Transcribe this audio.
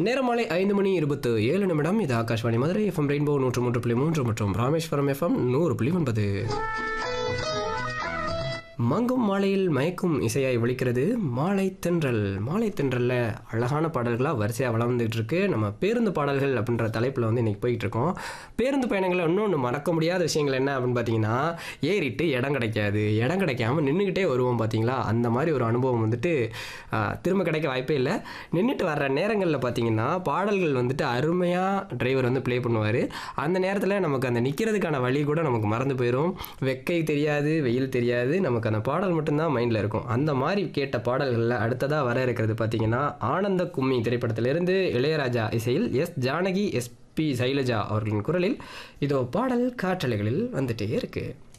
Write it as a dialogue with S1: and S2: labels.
S1: நேரம் மாலை ஐந்து மணி இருபத்து ஏழு நிமிடம் இது ஆகாஷ்வாணி மதுரை எஃப்எம் ரெயின்போ நூற்று மூன்று புள்ளி மூன்று மற்றும் ராமேஸ்வரம் எஃப்எம் நூறு புள்ளி ஒன்பது மங்கும் மாலையில் மயக்கும் இசையாய் ஒலிக்கிறது மாலை தென்றல் மாலை தென்றல்ல அழகான பாடல்களாக வரிசையாக வளர்ந்துட்டு இருக்கு நம்ம பேருந்து பாடல்கள் அப்படின்ற தலைப்பில் வந்து இன்னைக்கு போயிட்டு இருக்கோம் பேருந்து பயணங்களில் இன்னொன்று மறக்க முடியாத விஷயங்கள் என்ன அப்படின்னு பார்த்தீங்கன்னா ஏறிட்டு இடம் கிடைக்காது இடம் கிடைக்காம நின்றுக்கிட்டே வருவோம் பார்த்தீங்களா அந்த மாதிரி ஒரு அனுபவம் வந்துட்டு ஆஹ், திரும்ப கிடைக்க வாய்ப்பே இல்லை நின்றுட்டு வர்ற நேரங்களில் பார்த்தீங்கன்னா பாடல்கள் வந்துட்டு அருமையாக டிரைவர் வந்து ப்ளே பண்ணுவார் அந்த நேரத்தில் நமக்கு அந்த நிற்கிறதுக்கான வழி கூட நமக்கு மறந்து போயிடும் வெக்கை தெரியாது வெயில் தெரியாது நமக்கு அந்த பாடல் மட்டும்தான் மைண்டில் இருக்கும் அந்த மாதிரி கேட்ட பாடல்களில் அடுத்ததாக வர இருக்கிறது பார்த்தீங்கன்னா ஆனந்த கும்மி திரைப்படத்திலிருந்து இளையராஜா இசையில் S Janaki S P Sailaja அவர்களின் குரலில் இதோ பாடல் காற்றலைகளில் வந்துட்டே இருக்கு